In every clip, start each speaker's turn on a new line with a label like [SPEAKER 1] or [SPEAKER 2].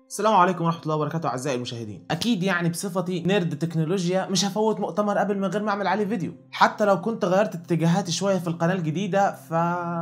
[SPEAKER 1] السلام عليكم ورحمة الله وبركاته أعزائي المشاهدين أكيد يعني بصفتي نيرد تكنولوجيا مش هفوت مؤتمر أبل من غير ما أعمل عليه فيديو حتى لو كنت غيرت اتجاهاتي شوية في القناة الجديدة ف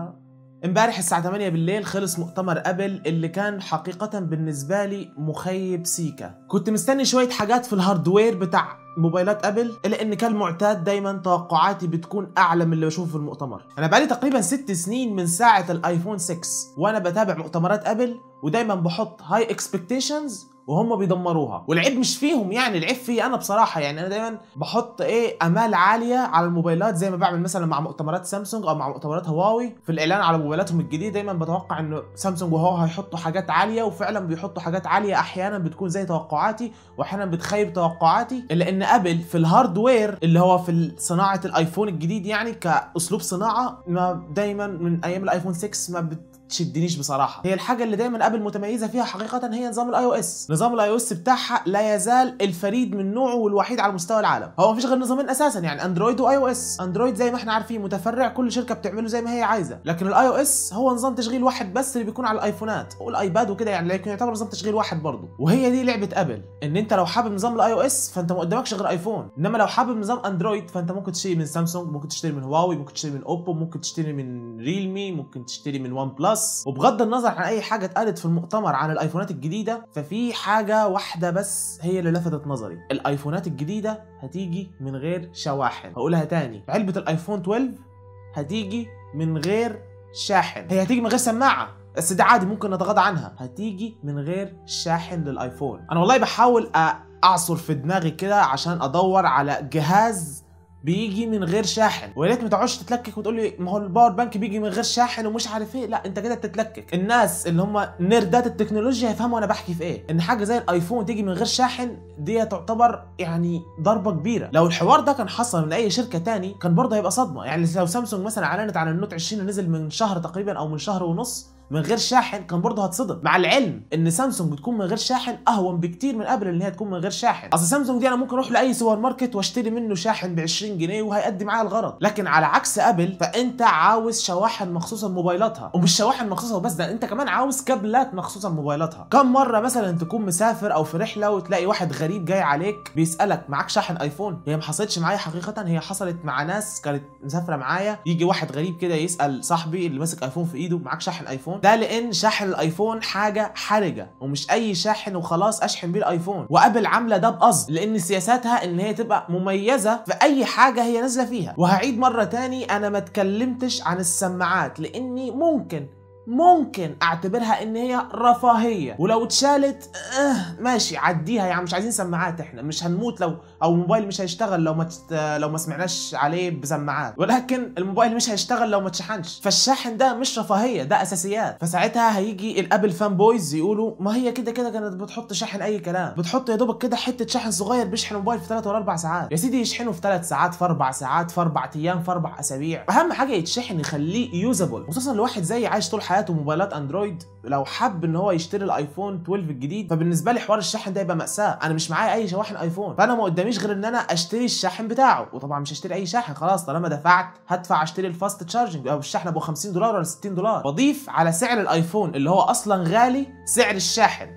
[SPEAKER 1] امبارح الساعة 8 بالليل خلص مؤتمر ابل اللي كان حقيقة بالنسبة لي مخيب سيكا كنت مستني شوية حاجات في الهاردوير بتاع موبايلات ابل الا ان كالمعتاد دايما توقعاتي بتكون اعلى من اللي بشوفه في المؤتمر انا بقالي تقريبا ست سنين من ساعة الايفون 6 وانا بتابع مؤتمرات ابل ودايما بحط هاي اكسبكتيشنز وهم بيدمروها والعيب مش فيهم يعني العيب فيه انا بصراحه يعني انا دايما بحط ايه امال عاليه على الموبايلات زي ما بعمل مثلا مع مؤتمرات سامسونج او مع مؤتمرات هواوي في الاعلان على موبايلاتهم الجديده دايما بتوقع انه سامسونج وهواوي هيحطوا حاجات عاليه وفعلا بيحطوا حاجات عاليه احيانا بتكون زي توقعاتي واحيانا بتخيب توقعاتي الا ان ابل في الهاردوير اللي هو في صناعه الايفون الجديد يعني كاسلوب صناعه ما دايما من ايام الايفون 6 ما بت تشدنيش بصراحه هي الحاجه اللي دايما ابل متميزه فيها حقيقه هي نظام الاي او اس نظام الاي او اس بتاعها لا يزال الفريد من نوعه والوحيد على مستوى العالم هو مفيش غير نظامين اساسا يعني اندرويد واي او اس اندرويد زي ما احنا عارفين متفرع كل شركه بتعمله زي ما هي عايزه لكن الاي او اس هو نظام تشغيل واحد بس اللي بيكون على الايفونات والايباد وكده يعني لكن يعتبر نظام تشغيل واحد برضه وهي دي لعبه ابل ان انت لو حابب نظام الاي او اس فانت ما قدامكش غير ايفون انما لو حابب نظام اندرويد فانت ممكن تشتري من سامسونج ممكن تشتري من هواوي ممكن تشتري من اوبو ممكن تشتري من ريلمي ممكن تشتري من وان بلس وبغض النظر النظر عن اي حاجه اتقالت في المؤتمر عن الايفونات الجديده ففي حاجه واحده بس هي اللي لفتت نظري الايفونات الجديده هتيجي من غير شواحن هقولها تاني علبه الايفون 12 هتيجي من غير شاحن هي هتيجي من غير سماعه بس ده عادي ممكن نتغاضى عنها هتيجي من غير شاحن للايفون انا والله بحاول اعصر في دماغي كده عشان ادور على جهاز بيجي من غير شاحن ويا ريت ما تقعدش تتلكك وتقول لي ما هو الباور بانك بيجي من غير شاحن ومش عارف ايه لا انت كده بتتلكك الناس اللي هم نيردات التكنولوجيا هيفهموا انا بحكي في ايه ان حاجه زي الايفون تيجي من غير شاحن دي تعتبر يعني ضربه كبيره لو الحوار ده كان حصل من اي شركه تاني كان برضه هيبقى صدمه يعني لو سامسونج مثلا اعلنت عن النوت 20 نزل من شهر تقريبا او من شهر ونص من غير شاحن كان برضه هتصدم مع العلم ان سامسونج بتكون من غير شاحن اهون بكتير من ابل ان هي تكون من غير شاحن اصل سامسونج دي انا ممكن اروح لاي سوبر ماركت واشتري منه شاحن ب 20 جنيه وهيأدي معايا الغرض لكن على عكس ابل فانت عاوز شواحن مخصوصه لموبايلاتها ومش شواحن مخصوصه بس ده انت كمان عاوز كابلات مخصوصه لموبايلاتها كم مره مثلا تكون مسافر او في رحله وتلاقي واحد غريب جاي عليك بيسالك معاك شاحن ايفون هي ما حصلتش معايا حقيقه هي حصلت مع ناس كانت مسافره معايا يجي واحد غريب كده يسال صاحبي اللي ماسك ايفون في ايده معاك شاحن ايفون ده لان شاحن شاحن الايفون حاجه حرجه ومش اي شاحن وخلاص اشحن بيه الايفون وابل عامله ده بقصد لان سياساتها ان هي تبقى مميزه في اي حاجه هي نازله فيها وهعيد مره تاني انا ما اتكلمتش عن السماعات لاني ممكن ممكن اعتبرها ان هي رفاهيه ولو اتشالت اه ماشي عديها يعني مش عايزين سماعات احنا مش هنموت لو او الموبايل مش هيشتغل لو ما تت... لو ما سمعناش عليه بسماعات ولكن الموبايل مش هيشتغل لو ما اتشحنش فالشاحن ده مش رفاهيه ده اساسيات فساعتها هيجي الابل فان بويز يقولوا ما هي كده كده كانت بتحط شاحن اي كلام بتحط يا دوبك كده حته شاحن صغير بيشحن موبايل في 3 ولا 4 ساعات يا سيدي يشحنه في 3 ساعات في 4 ساعات في 4 ايام في 4 اسابيع اهم حاجه يتشحن يخليه يوزابل خصوصا لواحد زي عايش طول حياته موبايلات اندرويد لو حب ان هو يشتري الايفون 12 الجديد فبالنسبه لي حوار الشحن ده يبقى ماساه انا مش معايا اي شواحن ايفون فانا ما قداميش غير ان انا اشتري الشاحن بتاعه وطبعا مش هشتري اي شاحن خلاص طالما دفعت هدفع اشتري الفاست تشارجنج او الشحن ابو 50 دولار ولا 60 دولار بضيف على سعر الايفون اللي هو اصلا غالي سعر الشاحن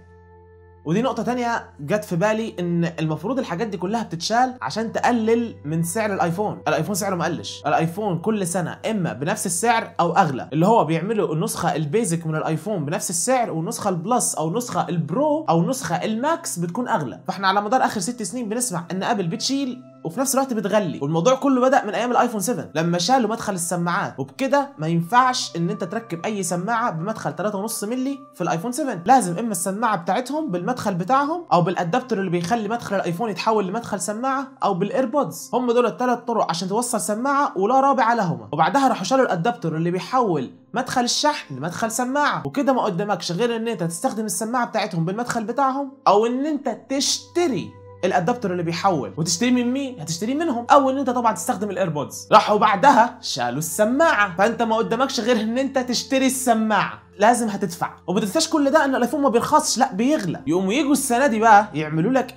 [SPEAKER 1] ودي نقطة تانية جت في بالي ان المفروض الحاجات دي كلها بتتشال عشان تقلل من سعر الايفون، الايفون سعره ما قلش، الايفون كل سنة اما بنفس السعر او اغلى، اللي هو بيعملوا النسخة البيزك من الايفون بنفس السعر والنسخة البلس او النسخة البرو او النسخة الماكس بتكون اغلى، فاحنا على مدار اخر ست سنين بنسمع ان ابل بتشيل وفي نفس الوقت بتغلي والموضوع كله بدا من ايام الايفون 7 لما شالوا مدخل السماعات وبكده ما ينفعش ان انت تركب اي سماعه بمدخل 3.5 مللي في الايفون 7 لازم اما السماعه بتاعتهم بالمدخل بتاعهم او بالادابتر اللي بيخلي مدخل الايفون يتحول لمدخل سماعه او بالايربودز هم دول الثلاث طرق عشان توصل سماعه ولا رابع لهما وبعدها راحوا شالوا الادابتر اللي بيحول مدخل الشحن لمدخل سماعه وكده ما قدامكش غير ان انت تستخدم السماعه بتاعتهم بالمدخل بتاعهم او ان انت تشتري الادابتر اللي بيحول وتشتري من مين هتشتري منهم او ان انت طبعا تستخدم الايربودز راحوا بعدها شالوا السماعه فانت ما قدامكش غير ان انت تشتري السماعه لازم هتدفع وما تنساش كل ده ان الايفون ما بيرخصش لا بيغلى يقوموا يجوا السنه دي بقى يعملوا لك ايه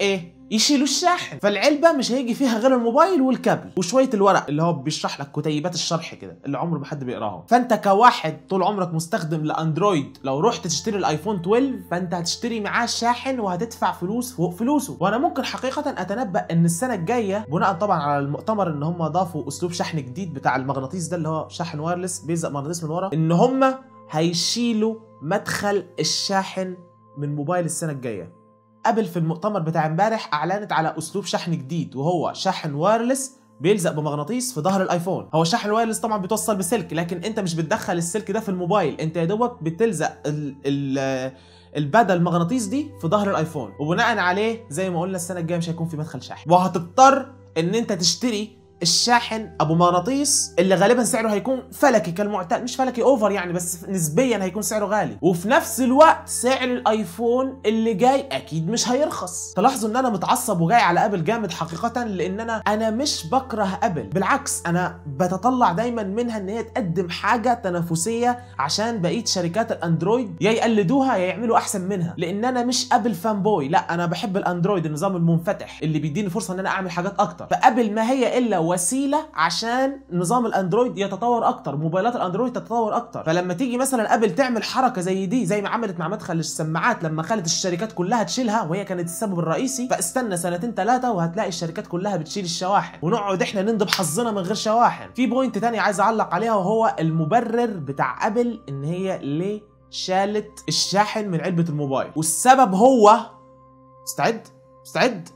[SPEAKER 1] يشيلوا الشاحن فالعلبه مش هيجي فيها غير الموبايل والكابل وشويه الورق اللي هو بيشرح لك كتيبات الشرح كده اللي عمر ما حد بيقراهم فانت كواحد طول عمرك مستخدم لاندرويد لو رحت تشتري الايفون 12 فانت هتشتري معاه شاحن وهتدفع فلوس فوق فلوسه وانا ممكن حقيقه اتنبا ان السنه الجايه بناء طبعا على المؤتمر ان هم ضافوا اسلوب شحن جديد بتاع المغناطيس ده اللي هو شاحن وايرلس بيلزق مغناطيس من ورا ان هم هيشيلوا مدخل الشاحن من موبايل السنه الجايه ابل في المؤتمر بتاع امبارح اعلنت على اسلوب شحن جديد وهو شاحن وايرلس بيلزق بمغناطيس في ظهر الايفون هو الشاحن الوايرلس طبعا بيتوصل بسلك لكن انت مش بتدخل السلك ده في الموبايل انت يا دوبك بتلزق ال ال البدا المغناطيس دي في ظهر الايفون وبناء عليه زي ما قلنا السنه الجايه مش هيكون في مدخل شاحن وهتضطر ان انت تشتري الشاحن ابو مغناطيس اللي غالبا سعره هيكون فلكي كالمعتاد مش فلكي اوفر يعني بس نسبيا هيكون سعره غالي وفي نفس الوقت سعر الايفون اللي جاي اكيد مش هيرخص تلاحظوا ان انا متعصب وجاي على ابل جامد حقيقه لان انا انا مش بكره ابل بالعكس انا بتطلع دايما منها ان هي تقدم حاجه تنافسيه عشان بقيه شركات الاندرويد يا يقلدوها يا يعملوا احسن منها لان انا مش ابل فان بوي لا انا بحب الاندرويد النظام المنفتح اللي بيديني فرصه ان انا اعمل حاجات اكتر فابل ما هي الا وسيله عشان نظام الاندرويد يتطور اكتر موبايلات الاندرويد تتطور اكتر فلما تيجي مثلا ابل تعمل حركه زي دي زي ما عملت مع مدخل السماعات لما خلت الشركات كلها تشيلها وهي كانت السبب الرئيسي فاستنى سنتين ثلاثه وهتلاقي الشركات كلها بتشيل الشواحن ونقعد احنا نندب حظنا من غير شواحن في بوينت تاني عايز اعلق عليها وهو المبرر بتاع ابل ان هي ليه شالت الشاحن من علبه الموبايل والسبب هو استعد استعد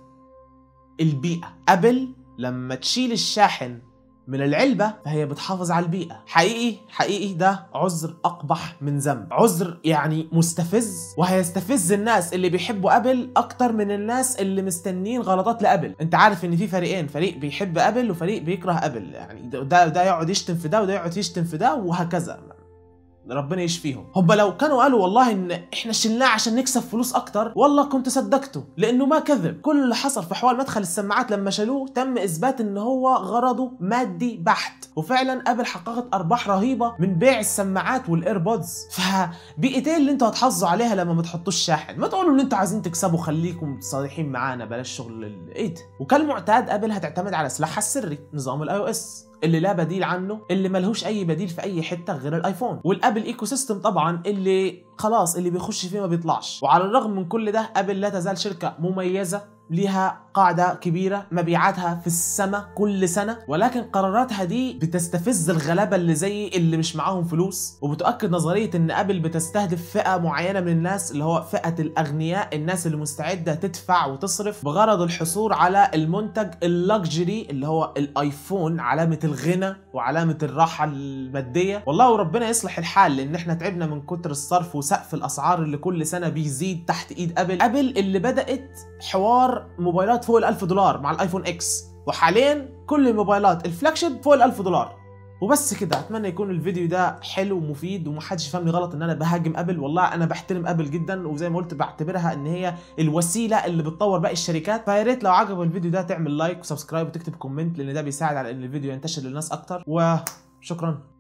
[SPEAKER 1] البيئه ابل لما تشيل الشاحن من العلبة فهي بتحافظ على البيئة حقيقي حقيقي ده عذر أقبح من ذنب عذر يعني مستفز وهيستفز الناس اللي بيحبوا أبل أكتر من الناس اللي مستنين غلطات لأبل أنت عارف إن في فريقين فريق بيحب أبل وفريق بيكره أبل يعني ده ده يقعد يشتم في ده وده يقعد يشتم في ده وهكذا ربنا يشفيهم هم لو كانوا قالوا والله ان احنا شلناه عشان نكسب فلوس اكتر والله كنت صدقته لانه ما كذب كل اللي حصل في حوار مدخل السماعات لما شالوه تم اثبات ان هو غرضه مادي بحت وفعلا ابل حققت ارباح رهيبه من بيع السماعات والايربودز فبيئتين اللي انتوا هتحافظوا عليها لما ما تحطوش شاحن ما تقولوا ان انتوا عايزين تكسبوا خليكم صريحين معانا بلاش شغل الايد وكالمعتاد ابل هتعتمد على سلاحها السري نظام الاي او اس اللي لا بديل عنه اللي ملهوش اي بديل في اي حته غير الايفون والابل ايكو سيستم طبعا اللي خلاص اللي بيخش فيه ما بيطلعش وعلى الرغم من كل ده ابل لا تزال شركه مميزه ليها قاعدة كبيرة مبيعاتها في السماء كل سنة ولكن قراراتها دي بتستفز الغلابة اللي زي اللي مش معاهم فلوس وبتؤكد نظرية ان ابل بتستهدف فئة معينة من الناس اللي هو فئة الاغنياء الناس اللي مستعدة تدفع وتصرف بغرض الحصول على المنتج اللكجري اللي هو الايفون علامة الغنى وعلامة الراحة المادية والله وربنا يصلح الحال لان احنا تعبنا من كتر الصرف وسقف الاسعار اللي كل سنة بيزيد تحت ايد ابل ابل اللي بدأت حوار موبايلات فوق ال 1000 دولار مع الايفون اكس وحاليا كل الموبايلات الفلاج شيب فوق ال 1000 دولار وبس كده اتمنى يكون الفيديو ده حلو ومفيد ومحدش يفهمني غلط ان انا بهاجم ابل والله انا بحترم ابل جدا وزي ما قلت بعتبرها ان هي الوسيله اللي بتطور باقي الشركات فيا ريت لو عجبك الفيديو ده تعمل لايك وسبسكرايب وتكتب كومنت لان ده بيساعد على ان الفيديو ينتشر للناس اكتر وشكرا